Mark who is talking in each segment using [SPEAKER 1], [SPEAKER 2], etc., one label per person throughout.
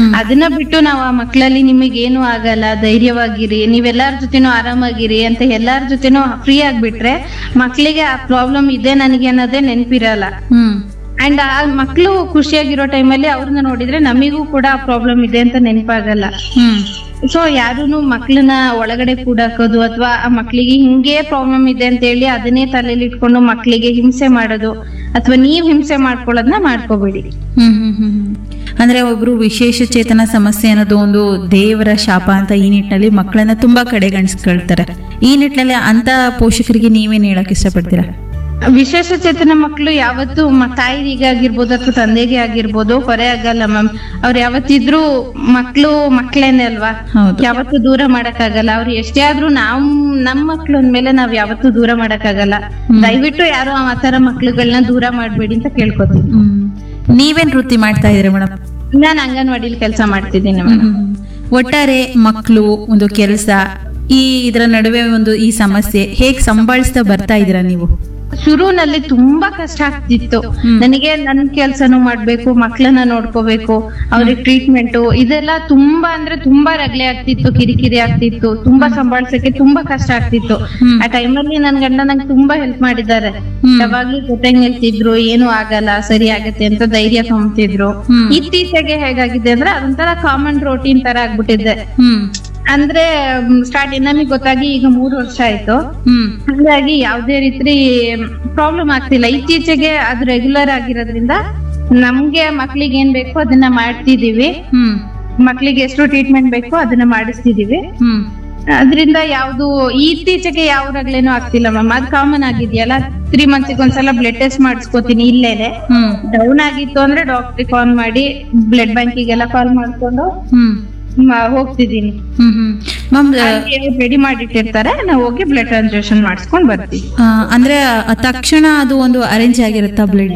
[SPEAKER 1] ಅದನ್ನ ಬಿಟ್ಟು ನಾವು ಆ ಮಕ್ಕಳಲ್ಲಿ ನಿಮಗೇನು ಆಗಲ್ಲ ಧೈರ್ಯವಾಗಿರಿ ನೀವೆಲ್ಲಾರ ಜೊತೆನೂ ಆರಾಮಾಗಿರಿ ಅಂತ ಎಲ್ಲಾರ ಜೊತೆನೂ ಫ್ರೀ ಆಗ್ಬಿಟ್ರೆ ಮಕ್ಳಿಗೆ ಆ ಪ್ರಾಬ್ಲಮ್ ಇದೆ ನನಗೆ ಅನ್ನೋದೇ ನೆನಪಿರಲ್ಲ
[SPEAKER 2] ಹ್ಮ್
[SPEAKER 1] ಅಂಡ್ ಆ ಮಕ್ಳು ಖುಷಿಯಾಗಿರೋ ಟೈಮಲ್ಲಿ ಅವ್ರನ್ನ ನೋಡಿದ್ರೆ ನಮಿಗೂ ಕೂಡ ಆ ಪ್ರಾಬ್ಲಮ್ ಇದೆ ಅಂತ ನೆನಪಾಗಲ್ಲ
[SPEAKER 2] ಹ್ಮ್
[SPEAKER 1] ಸೊ ಯಾರೂನು ಮಕ್ಳನ್ನ ಒಳಗಡೆ ಕೂಡಾಕೋದು ಅಥವಾ ಆ ಮಕ್ಳಿಗೆ ಹಿಂಗೆ ಪ್ರಾಬ್ಲಮ್ ಇದೆ ಅಂತ ಹೇಳಿ ಅದನ್ನೇ ತಲೆಯಲ್ಲಿ ಇಟ್ಕೊಂಡು ಮಕ್ಳಿಗೆ ಹಿಂಸೆ ಮಾಡೋದು ಅಥವಾ ನೀವ್ ಹಿಂಸೆ ಮಾಡ್ಕೊಳ್ಳೋದನ್ನ ಮಾಡ್ಕೋಬೇಡಿ
[SPEAKER 2] ಹ್ಮ್ ಹ್ಮ್ ಹ್ಮ್ ಹ್ಮ್. ಅಂದ್ರೆ ಒಬ್ರು ವಿಶೇಷ ಚೇತನ ಸಮಸ್ಯೆ ಅನ್ನೋದು ಒಂದು ದೇವರ ಶಾಪ ಅಂತ ಈ ನಿಟ್ಟಿನಲ್ಲಿ ಮಕ್ಕಳನ್ನ ತುಂಬಾ ಕಡೆಗಣಿಸ್ಕೊಳ್ತಾರೆ ಈ ನಿಟ್ಟಿನಲ್ಲಿ ಅಂತ ಪೋಷಕರಿಗೆ ನೀವೇನ್ ಹೇಳಕ್ ಇಷ್ಟಪಡ್ತೀರಾ
[SPEAKER 1] ವಿಶೇಷ ಚೇತನ ಮಕ್ಕಳು ಯಾವತ್ತು ಮ- ತಾಯಿಗೆ ಆಗಿರ್ಬೋದು ಅಥವಾ ತಂದೆಗೆ ಆಗಿರ್ಬೋದು ಹೊರೆ ಆಗಲ್ಲ ಮ್ಯಾಮ್ ಅವ್ರು ಯಾವತ್ತಿದ್ರು ಮಕ್ಳು ಮಕ್ಳೇನೆ ಅಲ್ವಾ
[SPEAKER 2] ಹೌದು
[SPEAKER 1] ಯಾವತ್ತೂ ದೂರ ಮಾಡಕ್ಕಾಗಲ್ಲ ಅವ್ರು ಎಷ್ಟೇ ಆದ್ರೂ ನಾವ್ ನಮ್ ಮಕ್ಳು ಅಂದ್ಮೇಲೆ ನಾವ್ ಯಾವತ್ತೂ ದೂರ ಮಾಡಕ್ಕಾಗಲ್ಲ ದಯವಿಟ್ಟು ಯಾರು ಆ ತರ ಮಕ್ಳುಗಳನ್ನ ದೂರ ಮಾಡ್ಬೇಡಿ ಅಂತ ಕೇಳ್ಕೊತೀನಿ
[SPEAKER 2] ಹ್ಮ್ ನೀವೇನ್ ವೃತ್ತಿ ಮಾಡ್ತಾ ಇದ್ರಿ ಮೇಡಮ್
[SPEAKER 1] ನಾನ್ ಅಂಗನವಾಡಿಲಿ ಕೆಲಸ ಮಾಡ್ತಿದ್ದೀನಿ ಮೇಡಮ್
[SPEAKER 2] ಒಟ್ಟಾರೆ ಮಕ್ಕಳು ಒಂದು ಕೆಲಸ ಈ ಇದರ ನಡುವೆ ಒಂದು ಈ ಸಮಸ್ಯೆ ಹೇಗ್ ಸಂಭಾಳಿಸ್ತಾ ಬರ್ತಾ ಇದ್ದೀರಾ ನೀವು
[SPEAKER 1] ಶುರುನಲ್ಲಿ ತುಂಬಾ ಕಷ್ಟ ಆಗ್ತಿತ್ತು
[SPEAKER 2] ಹ್ಮ್.
[SPEAKER 1] ನನಗೆ ನನ್ ಕೆಲ್ಸನೂ ಮಾಡ್ಬೇಕು ಮಕ್ಳನ್ನ ನೋಡ್ಕೋಬೇಕು ಅವ್ರಿಗೆ ಟ್ರೀಟ್ಮೆಂಟ್ ಇದೆಲ್ಲ ತುಂಬಾ ಅಂದ್ರೆ ತುಂಬಾ ರಗಳೆ ಆಗ್ತಿತ್ತು ಕಿರಿಕಿರಿ ಆಗ್ತಿತ್ತು ತುಂಬಾ ಸಂಭಾಳ್ಸಕ್ಕೆ ತುಂಬಾ ಕಷ್ಟ ಆಗ್ತಿತ್ತು
[SPEAKER 2] ಹ್ಮ್.
[SPEAKER 1] ಆ ಟೈಮಲ್ಲಿ ನನ್ ಗಂಡ ನಂಗೆ ತುಂಬಾ ಹೆಲ್ಪ್ ಮಾಡಿದ್ದಾರೆ
[SPEAKER 2] ಹ್ಮ್.
[SPEAKER 1] ಯಾವಾಗ್ಲೂ ಜೊತೆಗ್ ನಿಲ್ತಿದ್ರು ಏನು ಆಗಲ್ಲ ಸರಿ ಆಗತ್ತೆ ಅಂತ ಧೈರ್ಯ ತುಂಬ್ತಿದ್ರು
[SPEAKER 2] ಹ್ಮ್.
[SPEAKER 1] ಇತ್ತೀಚೆಗೆ ಹೇಗಾಗಿದೆ ಅಂದ್ರೆ ಅದೊಂಥರ ಕಾಮನ್ ರೋಟೀನ್ ತರ ಆಗ್ಬಿಟ್ಟಿದೆ
[SPEAKER 2] ಹ್ಮ್
[SPEAKER 1] ಅಂದ್ರೆ ಸ್ಟಾರ್ಟ್ ನಮಗೆ ಗೊತ್ತಾಗಿ ಈಗ ಮೂರು ವರ್ಷ ಆಯ್ತು
[SPEAKER 2] ಹ್ಮ್
[SPEAKER 1] ಹಾಗಾಗಿ ಯಾವುದೇ ರೀತಿ ಪ್ರಾಬ್ಲಮ್ ಆಗ್ತಿಲ್ಲ ಇತ್ತೀಚೆಗೆ ಅದು ರೆಗ್ಯುಲರ್ ಆಗಿರೋದ್ರಿಂದ ನಮ್ಗೆ ಮಕ್ಳಿಗೆ ಏನ್ ಬೇಕೋ ಅದನ್ನ ಮಾಡ್ತಿದೀವಿ
[SPEAKER 2] ಹ್ಮ್
[SPEAKER 1] ಮಕ್ಳಿಗೆ ಎಷ್ಟು ಟ್ರೀಟ್ಮೆಂಟ್ ಬೇಕೋ ಅದನ್ನ ಮಾಡಿಸ್ತಿದೀವಿ
[SPEAKER 2] ಹ್ಮ್
[SPEAKER 1] ಅದರಿಂದ ಯಾವ್ದು ಇತ್ತೀಚೆಗೆ ಯಾವ ರಗ್ಲೇನೂ ಆಗ್ತಿಲ್ಲ ಮ್ಯಾಮ್ ಅದು ಕಾಮನ್ ಆಗಿದೆಯಲ್ಲ ತ್ರೀ ಮಂತ್ಸ್ ಒಂದ್ಸಲ ಬ್ಲಡ್ ಟೆಸ್ಟ್ ಮಾಡಿಸ್ಕೋತೀನಿ ಇಲ್ಲೇನೆ
[SPEAKER 2] ಹ್ಮ್
[SPEAKER 1] ಡೌನ್ ಆಗಿತ್ತು ಅಂದ್ರೆ ಡಾಕ್ಟ್ರಿಗೆ ಕಾಲ್ ಮಾಡಿ ಬ್ಲಡ್ ಬ್ಯಾಂಕಿಗೆಲ್ಲ ಕಾಲ್ ಮಾಡ್ಕೊಂಡು
[SPEAKER 2] ಹ್ಮ್
[SPEAKER 1] ಮ- ಹೋಗ್ತಿದೀನಿ
[SPEAKER 2] ಹ್ಮ್ ಹ್ಮ್ ಮ್ಯಾಮ್
[SPEAKER 1] ರೆಡಿ ಮಾಡಿಟ್ಟಿರ್ತಾರೆ ನಾವು ಹೋಗಿ ಬ್ಲಡ್ ಟ್ರಾನ್ಸ್ಫ್ಯೂಷನ್ ಮಾಡಿಸ್ಕೊಂಡ್ ಬರ್ತೀವಿ
[SPEAKER 2] ಅಂದ್ರೆ ಆ ತಕ್ಷಣ ಅದು ಒಂದು ಅರೇಂಜ್ ಆಗಿರುತ್ತಾ ಬ್ಲಡ್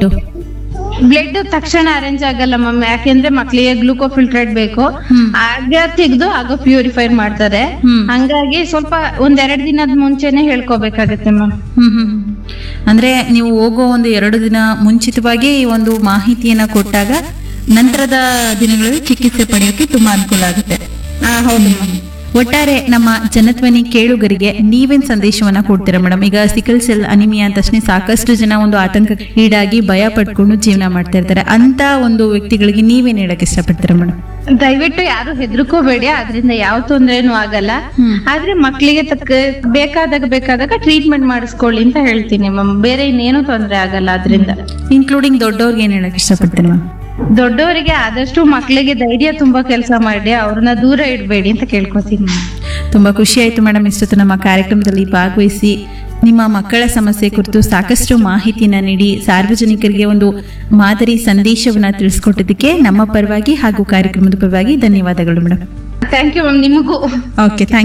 [SPEAKER 1] ಬ್ಲಡ್ ತಕ್ಷಣ ಅರೇಂಜ್ ಆಗಲ್ಲ ಮ್ಯಾಮ್ ಯಾಕೆಂದ್ರೆ ಮಕ್ಳಿಗೆ ಗ್ಲೂಕೋ ಫಿಲ್ಟ್ರೇಟ್ ಬೇಕು
[SPEAKER 2] ಹ್ಮ್.
[SPEAKER 1] ಆಗ ತೆಗೆದು ಆಗ ಪ್ಯೂರಿಫೈ ಮಾಡ್ತಾರೆ
[SPEAKER 2] ಹ್ಮ್.
[SPEAKER 1] ಹಂಗಾಗಿ ಸ್ವಲ್ಪ ಒಂದೆರಡು ದಿನದ ಮುಂಚೆನೆ ಹೇಳ್ಕೋಬೇಕಾಗತ್ತೆ ಮ್ಯಾಮ್
[SPEAKER 2] ಹ್ಮ್ ಹ್ಮ್ ಹ್ಮ್. ಅಂದ್ರೆ ನೀವು ಹೋಗೋ ಒಂದು ಎರಡು ದಿನ ಮುಂಚಿತವಾಗಿ ಈ ಒಂದು ಮಾಹಿತಿಯನ್ನ ಕೊಟ್ಟಾಗ ನಂತರದ ದಿನಗಳಲ್ಲಿ ಚಿಕಿತ್ಸೆ ಪಡೆಯೋಕೆ ತುಂಬಾ ಅನುಕೂಲ ಆಗುತ್ತೆ
[SPEAKER 1] ಹೌದು
[SPEAKER 2] ಒಟ್ಟಾರೆ ನಮ್ಮ ಜನಧ್ವನಿ ಕೇಳುಗರಿಗೆ ನೀವೇನ್ ಸಂದೇಶವನ್ನ ಕೊಡ್ತೀರಾ ಮೇಡಮ್ ಈಗ ಸಿಕಲ್ ಸೆಲ್ ಅನಿಮಿಯಾ ಅಂತ ತಕ್ಷಣ ಸಾಕಷ್ಟು ಜನ ಒಂದು ಆತಂಕ ಈಡಾಗಿ ಭಯ ಪಡ್ಕೊಂಡು ಜೀವನ ಮಾಡ್ತಾ ಇರ್ತಾರೆ ಅಂತ ಒಂದು ವ್ಯಕ್ತಿಗಳಿಗೆ ನೀವೇನ್ ಹೇಳಕ್ ಇಷ್ಟಪಡ್ತೀರಾ ಮೇಡಮ್
[SPEAKER 1] ದಯವಿಟ್ಟು ಯಾರು ಹೆದರ್ಕೋಬೇಡಿ ಅದರಿಂದ ಯಾವ ತೊಂದ್ರೆನೂ ಆಗಲ್ಲ
[SPEAKER 2] ಹ್ಮ್.
[SPEAKER 1] ಆದ್ರೆ ಮಕ್ಳಿಗೆ ತಕ್ಕ ಬೇಕಾದಾಗ ಬೇಕಾದಾಗ ಟ್ರೀಟ್ಮೆಂಟ್ ಮಾಡಿಸ್ಕೊಳ್ಳಿ ಅಂತ ಹೇಳ್ತೀನಿ ಮ್ಯಾಮ್ ಬೇರೆ ಇನ್ನೇನು ತೊಂದ್ರೆ ಆಗಲ್ಲ ಅದರಿಂದ
[SPEAKER 2] ಇನ್ಕ್ಲೂಡಿಂಗ್ ದೊಡ್ಡವ್ರಿಗೆ ಏನ್ ಹೇಳಕ್ ಇಷ್ಟಪಡ್ತೀರಾ ಮ್ಯಾಮ್
[SPEAKER 1] ದೊಡ್ಡವರಿಗೆ ಆದಷ್ಟು ಮಕ್ಳಿಗೆ ಧೈರ್ಯ ತುಂಬಾ ಕೆಲಸ ಮಾಡಿ ಅವ್ರನ್ನ ದೂರ ಇಡಬೇಡಿ ಅಂತ ಕೇಳ್ಕೊತೀನಿ
[SPEAKER 2] ತುಂಬಾ ಖುಷಿ ಆಯ್ತು ಮೇಡಮ್ ಇಷ್ಟೊತ್ತು ನಮ್ಮ ಕಾರ್ಯಕ್ರಮದಲ್ಲಿ ಭಾಗವಹಿಸಿ ನಿಮ್ಮ ಮಕ್ಕಳ ಸಮಸ್ಯೆ ಕುರಿತು ಸಾಕಷ್ಟು ಮಾಹಿತಿನ ನೀಡಿ ಸಾರ್ವಜನಿಕರಿಗೆ ಒಂದು ಮಾದರಿ ಸಂದೇಶವನ್ನ ತಿಳಿಸ್ಕೊಟ್ಟಿದ್ದಕ್ಕೆ ನಮ್ಮ ಪರವಾಗಿ ಹಾಗೂ ಕಾರ್ಯಕ್ರಮದ ಪರವಾಗಿ ಧನ್ಯವಾದಗಳು ಮೇಡಮ್
[SPEAKER 1] ಥ್ಯಾಂಕ್ ಯು ಮ್ಯಾಮ್ ನಿಮಗೂ
[SPEAKER 2] ಓಕೆ ಥ್ಯಾಂಕ್